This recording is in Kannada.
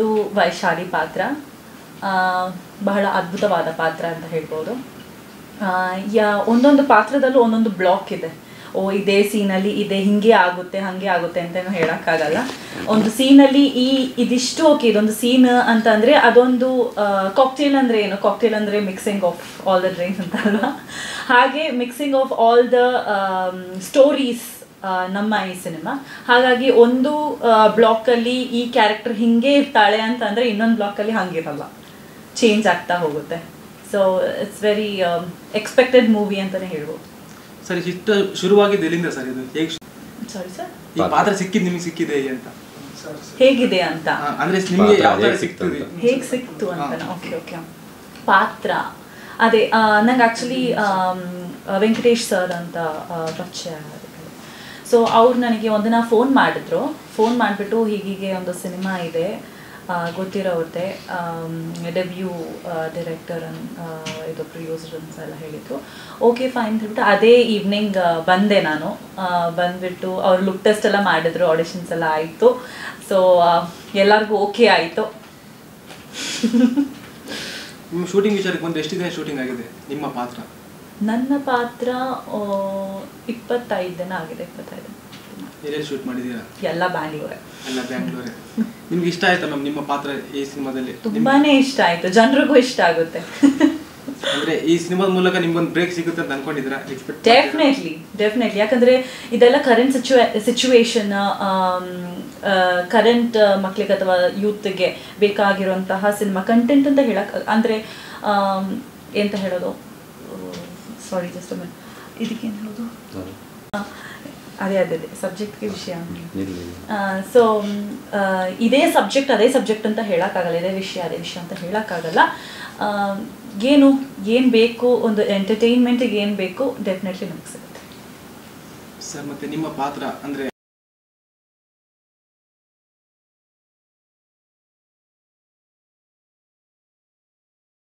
ಇದು ವೈಶಾಲಿ ಪಾತ್ರ ಆ, ಬಹಳ ಅದ್ಭುತವಾದ ಪಾತ್ರ ಅಂತ ಹೇಳ್ಬೋದು ಆ, ಯಾ ಒಂದೊಂದು ಪಾತ್ರದಲ್ಲೂ ಒಂದೊಂದು ಬ್ಲಾಕ್ ಇದೆ ಓ ಇದೇ ಸೀನಲ್ಲಿ ಇದೆ ಹಿಂಗೆ ಆಗುತ್ತೆ ಹಾಗೆ ಆಗುತ್ತೆ ಅಂತೇನು ಹೇಳೋಕ್ಕಾಗಲ್ಲ ಒಂದು ಸೀನಲ್ಲಿ ಈ ಇದಿಷ್ಟು ಓಕೆ ಇದೊಂದು ಸೀನ್ ಅಂತ ಅಂದರೆ ಅದೊಂದು ಕಾಕ್ಟೇಲ್ ಅಂದರೆ ಏನು ಕಾಕ್ಟೇಲ್ ಅಂದರೆ mixing of all the drinks ಅಂತ ಅಲ್ವಾ ಹಾಗೆ mixing of all the stories ನಮ್ಮ ಈ ಸಿನಿಮಾ ಹಾಗಾಗಿ ಒಂದು ಬ್ಲಾಕಲ್ಲಿ ಈ ಕ್ಯಾರೆಕ್ಟರ್ ಹಿಂಗೆ ಇರ್ತಾಳೆ ಅಂತ ಅಂದರೆ ಇನ್ನೊಂದು ಬ್ಲಾಕಲ್ಲಿ ಹಂಗಿರಲ್ಲ ಚೇಂಜ್ ಆಗ್ತಾ ಹೋಗುತ್ತೆ so it's very expected movie ಅಂತಲೇ ಹೇಳ್ಬೋದು ಸರ್ ಇಷ್ಟ ಶುರುವಾಗಿದ್ದು ಎಲ್ಲಿಂದ ಸರ್ ಇದು ಹೇಗೆ ಸಾರಿ ಸರ್ ಈ ಪಾತ್ರ ಸಿಕ್ಕಿದ್ ನಿಮಗೆ ಸಿಕ್ಕಿದೆ ಹೇಗೆ ಅಂತ ಹೇಗೆ ಅಂತ ಆ, ಅಂದ್ರೆ ನಿಮಗೆ ಪಾತ್ರ ಯಾವ ತರ ಹೇಗ್ ಸಿಕ್ತು ಸಿಗ್ತದೆ ಅಂತ? ಹೇಗೆ ಸಿಕ್ತು ಅಂತ ಓಕೆ ಓಕೆ ಪಾತ್ರ ಅದೇ ನಂಗೆ ಆ್ಯಕ್ಚುಲಿ ವೆಂಕಟೇಶ್ ಸರ್ ಅಂತ ಆ, ಪರಿಚಯ ಸೊ ಅವ್ರು ನನಗೆ ಒಂದಿನ ಫೋನ್ ಮಾಡಿದ್ರು ಫೋನ್ ಮಾಡಿಬಿಟ್ಟು ಹೀಗೀಗೆ ಒಂದು ಸಿನಿಮಾ ಇದೆ ಆ, ಗೊತ್ತಿರೋವ್ರದ್ದೇ ಡೆಬ್ಯೂ ಡೈರೆಕ್ಟರ್ ಇದು ಪ್ರೊಡ್ಯೂಸರ್ ಅಂತ ಎಲ್ಲ ಹೇಳಿದ್ರು ಓಕೆ ಫೈನ್ ಅಂತ ಹೇಳ್ಬಿಟ್ಟು ಅದೇ ಈವ್ನಿಂಗ್ ಬಂದೆ ನಾನು ಆ, ಬಂದ್ಬಿಟ್ಟು ಅವ್ರು ಲುಕ್ ಟೆಸ್ಟ್ ಎಲ್ಲ ಮಾಡಿದ್ರು ಆಡಿಷನ್ಸ್ ಎಲ್ಲ ಆಯಿತು ಸೊ ಎಲ್ಲರಿಗೂ ಓಕೆ ಆಯಿತು ನಿಮ್ಮ ಶೂಟಿಂಗ್ ವಿಚಾರಕ್ಕೆ ಬಂದು ಎಷ್ಟು ದಿನ ಶೂಟಿಂಗ್ ಆಗಿದೆ ನಿಮ್ಮ ಪಾತ್ರ ನನ್ನ ಪಾತ್ರ ಆ, ಇಪ್ಪತ್ತೈದು ದಿನ ಆಗಿದೆ ಇಪ್ಪತ್ತೈದು ದಿನ. ಎಲ್ಲೆಲ್ಲಿ ಶೂಟ್ ಮಾಡಿದ್ದೀರಾ ಎಲ್ಲ ಬ್ಯಾಂಗ್ಳೂರೇ ಎಲ್ಲ ಬ್ಯಾಂಗ್ಳೂರೇ ನಿಮ್ಗೆ ಇಷ್ಟ ಆಯ್ತಾ ಮ್ಯಾಮ್ ನಿಮ್ಮ ಪಾತ್ರ ಈ ಸಿನಿಮಾದಲ್ಲಿ ನಿಮ್- ತುಂಬಾನೇ ಇಷ್ಟ ಆಯ್ತು ಜನರಿಗೂ ಇಷ್ಟ ಆಗುತ್ತೆ ಅಂದ್ರೆ ಈ ಸಿನಿಮಾದ ಮೂಲಕ ನಿಮ್ಗೊಂದು ಬ್ರೇಕ್ ಸಿಗುತ್ತೆ ಅಂತ ಅನ್ಕೊಂಡಿದ್ದೀರಾ ಎಕ್ಸ್ಪೆಕ್ಟ್ ಡೆಫಿನೆಟ್ಲಿ ಡೆಫಿನೆಟ್ಲಿ ಯಾಕಂದ್ರೆ ಇದೆಲ್ಲ ಕರೆಂಟ್ ಸಿಚುವೇ ಸಿಚುವೇಶನ್ ಕರೆಂಟ್ ಮಕ್ಳಿಗೆ ಅಥವಾ ಯೂತ್ಗೆ ಬೇಕಾಗಿರುವಂತಹ ಸಿನಿಮಾ ಕಂಟೆಂಟ್ ಅಂತ ಹೇಳಕ್ ಅಂದ್ರೆ ಆಮ್, ಎಂತ ಹೇಳೋದು ಸಾರಿ ಜಸ್ಟ್ ಇದಕ್ಕೇನು ಹೇಳೋದು ಆ, ಅದೇ ಅದೇ ಅದೇ ಸಬ್ಜೆಕ್ಟ್ಗೆ ವಿಷಯ ಇರ್ಲಿ. ಸೊ ಇದೇ ಸಬ್ಜೆಕ್ಟ್ ಅದೇ ಸಬ್ಜೆಕ್ಟ್ ಅಂತ ಹೇಳೋಕ್ಕಾಗಲ್ಲ ಇದೇ ವಿಷಯ ಅದೇ ವಿಷಯ ಅಂತ ಹೇಳೋಕ್ಕಾಗಲ್ಲ ಆ, ಏನು ಏನು ಬೇಕು ಒಂದು ಎಂಟರ್ಟೈನ್ಮೆಂಟಿಗೆ ಏನು ಬೇಕು ಡೆಫಿನೆಟ್ಲಿ ನಮ್ಗೆ ಸಿಗುತ್ತೆ ಸರ್ ಮತ್ತೆ ನಿಮ್ಮ ಪಾತ್ರ ಅಂದ್ರೆ